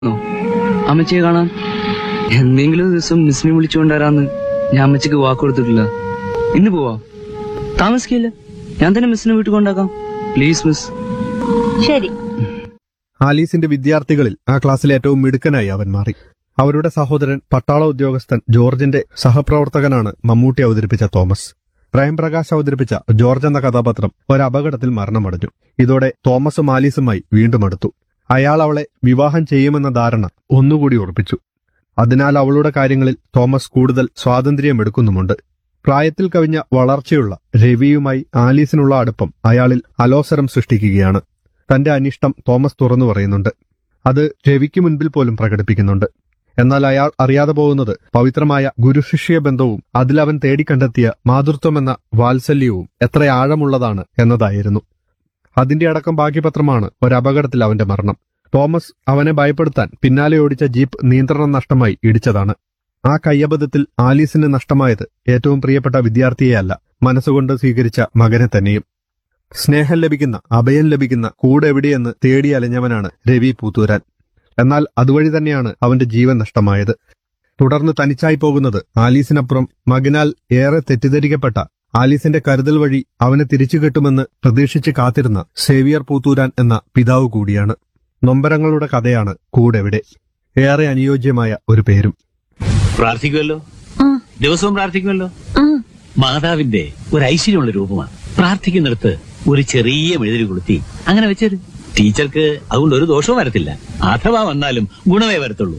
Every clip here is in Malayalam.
നോ. അമ്മച്ചിയെ കാണാൻ എന്തെങ്കിലും ഒരു ദിവസം മിസ്സിനെ വിളിച്ചുകൊണ്ടുവരാന്ന് ഞാൻ അമ്മച്ചിക്ക് വാക്ക് കൊടുത്തിട്ടില്ല ഇന്ന് പോവാ താമസിക്കില്ല ഞാൻ തന്നെ മിസ്സിനെ വീട്ടിൽ കൊണ്ടാക്കാം പ്ലീസ് മിസ് ശരി ആലീസിന്റെ വിദ്യാർത്ഥികളിൽ ആ ക്ലാസ്സിലെ ഏറ്റവും മിടുക്കനായി അവൻ മാറി അവരുടെ സഹോദരൻ പട്ടാള ഉദ്യോഗസ്ഥൻ ജോർജിന്റെ സഹപ്രവർത്തകനാണ് മമ്മൂട്ടി അവതരിപ്പിച്ച തോമസ് പ്രേംപ്രകാശ് അവതരിപ്പിച്ച ജോർജ് എന്ന കഥാപാത്രം ഒരു അപകടത്തിൽ മരണമടഞ്ഞു ഇതോടെ തോമസും ആലീസുമായി വീണ്ടും അടുത്തു അയാൾ അവളെ വിവാഹം ചെയ്യുമെന്ന ധാരണ ഒന്നുകൂടി ഉറപ്പിച്ചു അതിനാൽ അവളുടെ കാര്യങ്ങളിൽ തോമസ് കൂടുതൽ സ്വാതന്ത്ര്യം എടുക്കുന്നുമുണ്ട് പ്രായത്തിൽ കവിഞ്ഞ വളർച്ചയുള്ള രവിയുമായി ആലീസിനുള്ള അടുപ്പം അയാളിൽ അലോസരം സൃഷ്ടിക്കുകയാണ് തന്റെ അനിഷ്ടം തോമസ് തുറന്നു പറയുന്നുണ്ട് അത് രവിക്ക് മുൻപിൽ പോലും പ്രകടിപ്പിക്കുന്നുണ്ട് എന്നാൽ അയാൾ അറിയാതെ പോകുന്നത് പവിത്രമായ ഗുരുശിഷ്യ ബന്ധവും അതിലവൻ തേടിക്കണ്ടെത്തിയ മാതൃത്വമെന്ന വാത്സല്യവും എത്ര ആഴമുള്ളതാണ് എന്നതായിരുന്നു അതിന്റെ അടക്കം ബാക്കിപത്രമാണ് ഒരപകടത്തിൽ അവന്റെ മരണം തോമസ് അവനെ ഭയപ്പെടുത്താൻ പിന്നാലെ ഓടിച്ച ജീപ്പ് നിയന്ത്രണം നഷ്ടമായി ഇടിച്ചതാണ് ആ കയ്യബദ്ധത്തിൽ ആലീസിന് നഷ്ടമായത് ഏറ്റവും പ്രിയപ്പെട്ട വിദ്യാർത്ഥിയെയല്ല മനസ്സുകൊണ്ട് സ്വീകരിച്ച മകനെ തന്നെയും സ്നേഹം ലഭിക്കുന്ന അഭയം ലഭിക്കുന്ന കൂടെവിടെയെന്ന് തേടി അലഞ്ഞവനാണ് രവി പൂത്തൂരാൻ എന്നാൽ അതുവഴി തന്നെയാണ് അവന്റെ ജീവൻ നഷ്ടമായത് തുടർന്ന് തനിച്ചായി പോകുന്നത് ആലീസിനപ്പുറം മകനാൽ ഏറെ തെറ്റിദ്ധരിക്കപ്പെട്ട ആലീസിന്റെ കരുതൽ വഴി അവനെ തിരിച്ചു കിട്ടുമെന്ന് പ്രതീക്ഷിച്ച് കാത്തിരുന്ന സേവിയർ പൂത്തൂരാൻ എന്ന പിതാവ് കൂടിയാണ് നൊമ്പരങ്ങളുടെ കഥയാണ് കൂടെവിടെ ഏറെ അനുയോജ്യമായ ഒരു പേരും പ്രാർത്ഥിക്കുമല്ലോ ആ ദിവസവും പ്രാർത്ഥിക്കുമല്ലോ ആ മാതാവിന്റെ ഒരു ഐശ്വര്യമുള്ള രൂപമാണ് പ്രാർത്ഥിക്കുന്നിടത്ത് ഒരു ചെറിയ മെഴുതിരി കൊളുത്തി അങ്ങനെ വെച്ചത് ടീച്ചർക്ക് അതുകൊണ്ട് ഒരു ദോഷവും വരത്തില്ല അഥവാ വന്നാലും ഗുണമേ വരത്തുള്ളൂ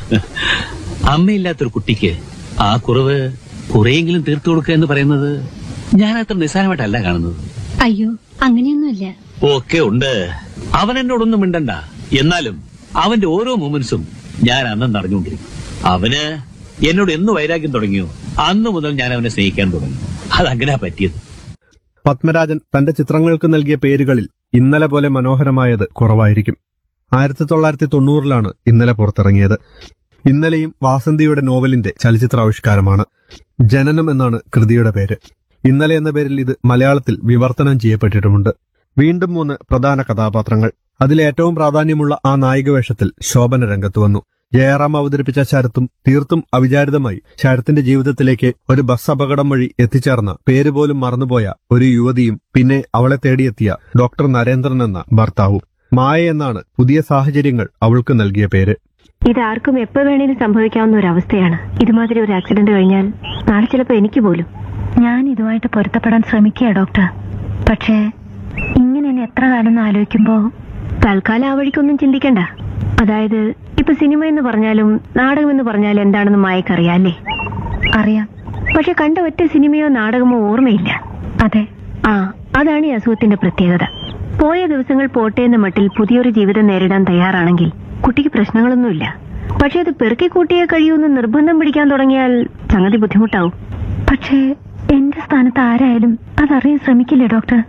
അമ്മയില്ലാത്തൊരു കുട്ടിക്ക് ആ കുറവ് കുറെയെങ്കിലും തീർത്തു കൊടുക്കുക എന്ന് പറയുന്നത് ഞാൻ അത്ര നിസ്സാരമായിട്ടല്ല കാണുന്നത് അയ്യോ അങ്ങനെയൊന്നുമില്ല ഒക്കെ ഉണ്ട് അവൻ എന്നോടൊന്നും മിണ്ടണ്ട എന്നാലും അവന്റെ ഓരോ മൂമെന്റ്സും ഞാൻ അന്ന് അറിഞ്ഞുകൊണ്ടിരിക്കും അവന് എന്നോട് എന്ന് വൈരാഗ്യം തുടങ്ങിയോ അന്ന് മുതൽ ഞാൻ അവനെ സ്നേഹിക്കാൻ തുടങ്ങി അതങ്ങനെ പറ്റിയത് പത്മരാജൻ തന്റെ ചിത്രങ്ങൾക്ക് നൽകിയ പേരുകളിൽ ഇന്നലെ പോലെ മനോഹരമായത് കുറവായിരിക്കും ആയിരത്തി തൊള്ളായിരത്തി തൊണ്ണൂറിലാണ് ഇന്നലെ പുറത്തിറങ്ങിയത് ഇന്നലെയും വാസന്തിയുടെ നോവലിന്റെ ചലച്ചിത്രാവിഷ്കാരമാണ് ജനനം എന്നാണ് കൃതിയുടെ പേര് ഇന്നലെ എന്ന പേരിൽ ഇത് മലയാളത്തിൽ വിവർത്തനം ചെയ്യപ്പെട്ടിട്ടുമുണ്ട് വീണ്ടും മൂന്ന് പ്രധാന കഥാപാത്രങ്ങൾ അതിൽ ഏറ്റവും പ്രാധാന്യമുള്ള ആ നായിക വേഷത്തിൽ ശോഭന രംഗത്ത് വന്നു ജയറാം അവതരിപ്പിച്ച ശരത്തും തീർത്തും അവിചാരിതമായി ശരത്തിന്റെ ജീവിതത്തിലേക്ക് ഒരു ബസ് അപകടം വഴി എത്തിച്ചേർന്ന പേര് പോലും മറന്നുപോയ ഒരു യുവതിയും പിന്നെ അവളെ തേടിയെത്തിയ ഡോക്ടർ നരേന്ദ്രൻ എന്ന ഭർത്താവും മായ എന്നാണ് പുതിയ സാഹചര്യങ്ങൾ അവൾക്ക് നൽകിയ പേര് ഇതാർക്കും എപ്പോ വേണേലും സംഭവിക്കാവുന്ന ഒരു അവസ്ഥയാണ് ഇതുമാതിരി ഒരു ആക്സിഡന്റ് കഴിഞ്ഞാൽ നാളെ ചിലപ്പോ എനിക്ക് പോലും ഞാൻ ഇതുമായിട്ട് പൊരുത്തപ്പെടാൻ ശ്രമിക്കുക ഡോക്ടർ പക്ഷേ ഇങ്ങനെ ഇനി എത്ര കാലം എന്ന് ആലോചിക്കുമ്പോ തൽക്കാലം ആ വഴിക്കൊന്നും ചിന്തിക്കണ്ട അതായത് ഇപ്പൊ സിനിമ എന്ന് പറഞ്ഞാലും നാടകം എന്ന് പറഞ്ഞാലും എന്താണെന്ന് മായക്കറിയാല്ലേ അറിയാം പക്ഷെ കണ്ട ഒറ്റ സിനിമയോ നാടകമോ ഓർമ്മയില്ല അതെ ആ അതാണ് ഈ അസുഖത്തിന്റെ പ്രത്യേകത പോയ ദിവസങ്ങൾ പോട്ടെ എന്ന മട്ടിൽ പുതിയൊരു ജീവിതം നേരിടാൻ തയ്യാറാണെങ്കിൽ കുട്ടിക്ക് പ്രശ്നങ്ങളൊന്നുമില്ല പക്ഷെ അത് പെറുക്കി കൂട്ടിയേ കഴിയൂന്ന് നിർബന്ധം പിടിക്കാൻ തുടങ്ങിയാൽ സംഗതി ബുദ്ധിമുട്ടാവും പക്ഷേ എന്റെ സ്ഥാനത്ത് ആരായാലും അതറിയാൻ ശ്രമിക്കില്ലേ ഡോക്ടർ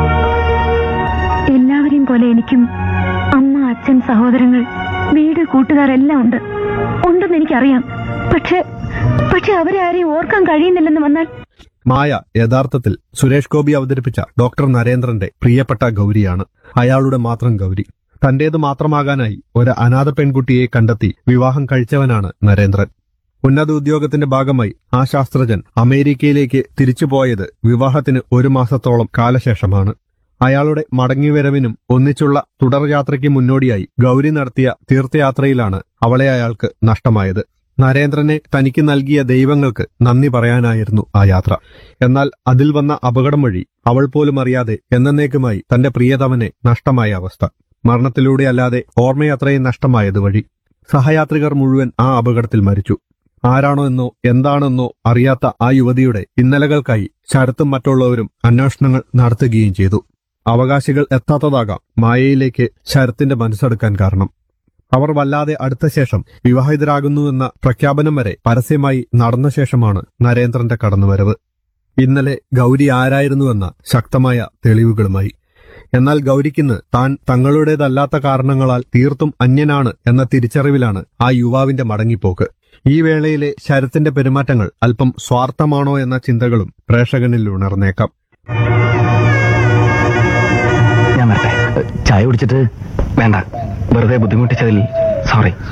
എല്ലാവരെയും പോലെ എനിക്കും അമ്മ അച്ഛൻ സഹോദരങ്ങൾ വീട് കൂട്ടുകാരെല്ലാം ഉണ്ട് ഉണ്ടെന്ന് എനിക്കറിയാം പക്ഷെ പക്ഷെ അവരെ ആരെയും ഓർക്കാൻ കഴിയുന്നില്ലെന്ന് വന്നാൽ മായ യഥാർത്ഥത്തിൽ സുരേഷ് ഗോപി അവതരിപ്പിച്ച ഡോക്ടർ നരേന്ദ്രന്റെ പ്രിയപ്പെട്ട ഗൗരിയാണ് അയാളുടെ മാത്രം ഗൗരി തന്റേത് മാത്രമാകാനായി ഒരു അനാഥ പെൺകുട്ടിയെ കണ്ടെത്തി വിവാഹം കഴിച്ചവനാണ് നരേന്ദ്രൻ ഉന്നത ഉദ്യോഗത്തിന്റെ ഭാഗമായി ആ ശാസ്ത്രജ്ഞൻ അമേരിക്കയിലേക്ക് തിരിച്ചുപോയത് വിവാഹത്തിന് ഒരു മാസത്തോളം കാലശേഷമാണ് അയാളുടെ മടങ്ങിവരവിനും ഒന്നിച്ചുള്ള തുടർയാത്രയ്ക്ക് മുന്നോടിയായി ഗൗരി നടത്തിയ തീർത്ഥയാത്രയിലാണ് അവളെ അയാൾക്ക് നഷ്ടമായത് നരേന്ദ്രനെ തനിക്ക് നൽകിയ ദൈവങ്ങൾക്ക് നന്ദി പറയാനായിരുന്നു ആ യാത്ര എന്നാൽ അതിൽ വന്ന അപകടം വഴി അവൾ പോലും അറിയാതെ എന്നേക്കുമായി തന്റെ പ്രിയതമനെ നഷ്ടമായ അവസ്ഥ മരണത്തിലൂടെ അല്ലാതെ ഓർമ്മയത്രയും നഷ്ടമായത് വഴി സഹയാത്രികർ മുഴുവൻ ആ അപകടത്തിൽ മരിച്ചു ആരാണോ എന്നോ എന്താണെന്നോ അറിയാത്ത ആ യുവതിയുടെ ഇന്നലകൾക്കായി ശരത്തും മറ്റുള്ളവരും അന്വേഷണങ്ങൾ നടത്തുകയും ചെയ്തു അവകാശികൾ എത്താത്തതാകാം മായയിലേക്ക് ശരത്തിന്റെ മനസ്സെടുക്കാൻ കാരണം അവർ വല്ലാതെ അടുത്ത ശേഷം വിവാഹിതരാകുന്നുവെന്ന പ്രഖ്യാപനം വരെ പരസ്യമായി നടന്ന ശേഷമാണ് നരേന്ദ്രന്റെ കടന്നുവരവ് ഇന്നലെ ഗൗരി ആരായിരുന്നുവെന്ന ശക്തമായ തെളിവുകളുമായി എന്നാൽ ഗൗരിക്കിന്ന് താൻ തങ്ങളുടേതല്ലാത്ത കാരണങ്ങളാൽ തീർത്തും അന്യനാണ് എന്ന തിരിച്ചറിവിലാണ് ആ യുവാവിന്റെ മടങ്ങിപ്പോക്ക് ഈ വേളയിലെ ശരത്തിന്റെ പെരുമാറ്റങ്ങൾ അല്പം സ്വാർത്ഥമാണോ എന്ന ചിന്തകളും പ്രേക്ഷകനിൽ ഉണർന്നേക്കാം ഞാൻ വരട്ടെ ചായ കുടിച്ചിട്ട് വേണ്ട വെറുതെ ബുദ്ധിമുട്ടിച്ചതിൽ സോറി